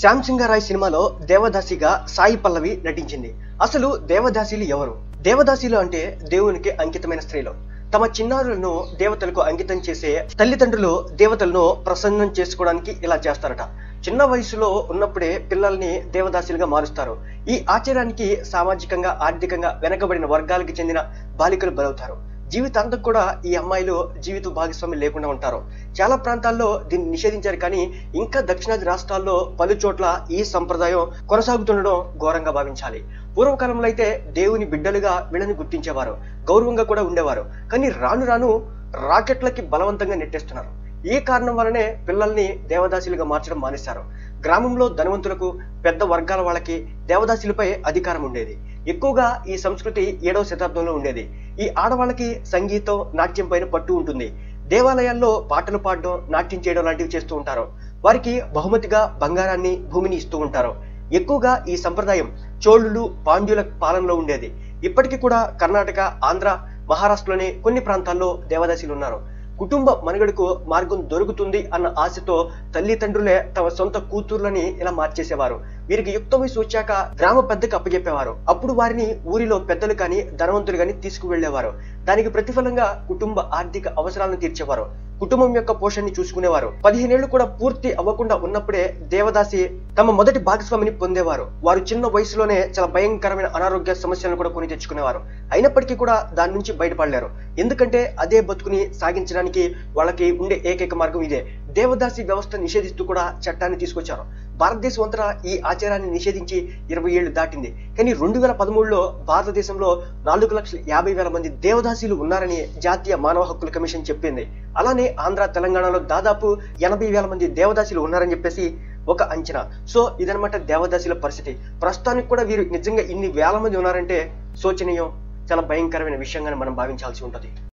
శ్యామ్ సింగారాయ్ సినిమాలో దేవదాసిగా సాయి పల్లవి నటించింది అసలు దేవదాసీలు ఎవరు దేవదాసీలు అంటే దేవునికి అంకితమైన స్త్రీలు తమ చిన్నారులను దేవతలకు అంకితం చేసే తల్లిదండ్రులు దేవతలను ప్రసన్నం చేసుకోవడానికి ఇలా చేస్తారట చిన్న వయసులో ఉన్నప్పుడే పిల్లల్ని దేవదాసీలుగా మారుస్తారు ఈ ఆచారానికి సామాజికంగా ఆర్థికంగా వెనకబడిన వర్గాలకు చెందిన బాలికలు బలవుతారు జీవితాంతం కూడా ఈ అమ్మాయిలు జీవిత భాగస్వామి లేకుండా ఉంటారు చాలా ప్రాంతాల్లో దీన్ని నిషేధించారు కానీ ఇంకా దక్షిణాది రాష్ట్రాల్లో పలు చోట్ల ఈ సంప్రదాయం కొనసాగుతుండడం ఘోరంగా భావించాలి పూర్వకాలంలో అయితే దేవుని బిడ్డలుగా వీళ్ళని గుర్తించేవారు గౌరవంగా కూడా ఉండేవారు కానీ రాను రాను రాకెట్లకి బలవంతంగా నెట్టేస్తున్నారు ఈ కారణం వలనే పిల్లల్ని దేవదాసులుగా మార్చడం మానేశారు గ్రామంలో ధనవంతులకు పెద్ద వర్గాల వాళ్ళకి దేవదాసులపై అధికారం ఉండేది ఎక్కువగా ఈ సంస్కృతి ఏడవ శతాబ్దంలో ఉండేది ఈ ఆడవాళ్ళకి సంగీతం నాట్యం పైన పట్టు ఉంటుంది దేవాలయాల్లో పాటలు పాడడం నాట్యం చేయడం లాంటివి చేస్తూ ఉంటారు వారికి బహుమతిగా బంగారాన్ని భూమిని ఇస్తూ ఉంటారు ఎక్కువగా ఈ సంప్రదాయం చోళులు పాండ్యుల పాలనలో ఉండేది ఇప్పటికీ కూడా కర్ణాటక ఆంధ్ర మహారాష్ట్రలోని కొన్ని ప్రాంతాల్లో దేవదాసీలు ఉన్నారు కుటుంబ మనుగడకు మార్గం దొరుకుతుంది అన్న ఆశతో తల్లిదండ్రులే తమ సొంత కూతుర్లని ఇలా మార్చేసేవారు వీరికి యుక్త వయసు వచ్చాక గ్రామ పెద్దకు అప్పచెప్పేవారు అప్పుడు వారిని ఊరిలో పెద్దలు కానీ ధనవంతులు కానీ తీసుకువెళ్లేవారు దానికి ప్రతిఫలంగా కుటుంబ ఆర్థిక అవసరాలను తీర్చేవారు కుటుంబం యొక్క పోషణని చూసుకునేవారు పదిహేనేళ్లు కూడా పూర్తి అవ్వకుండా ఉన్నప్పుడే దేవదాసి తమ మొదటి భాగస్వామిని పొందేవారు వారు చిన్న వయసులోనే చాలా భయంకరమైన అనారోగ్య సమస్యలను కూడా కొని తెచ్చుకునేవారు అయినప్పటికీ కూడా దాని నుంచి బయటపడలేరు ఎందుకంటే అదే బతుకుని సాగించడానికి వాళ్ళకి ఉండే ఏకైక మార్గం ఇదే దేవదాసి వ్యవస్థ నిషేధిస్తూ కూడా చట్టాన్ని తీసుకొచ్చారు భారతదేశం అంతటా ఈ ఆచారాన్ని నిషేధించి ఇరవై ఏళ్లు దాటింది కానీ రెండు వేల పదమూడులో భారతదేశంలో నాలుగు లక్షల యాభై వేల మంది దేవదాసీలు ఉన్నారని జాతీయ మానవ హక్కుల కమిషన్ చెప్పింది అలానే ఆంధ్ర తెలంగాణలో దాదాపు ఎనభై వేల మంది దేవదాసీలు ఉన్నారని చెప్పేసి ఒక అంచనా సో ఇదనమాట దేవదాసీల పరిస్థితి ప్రస్తుతానికి కూడా వీరు నిజంగా ఇన్ని వేల మంది ఉన్నారంటే శోచనీయం చాలా భయంకరమైన విషయంగా మనం భావించాల్సి ఉంటుంది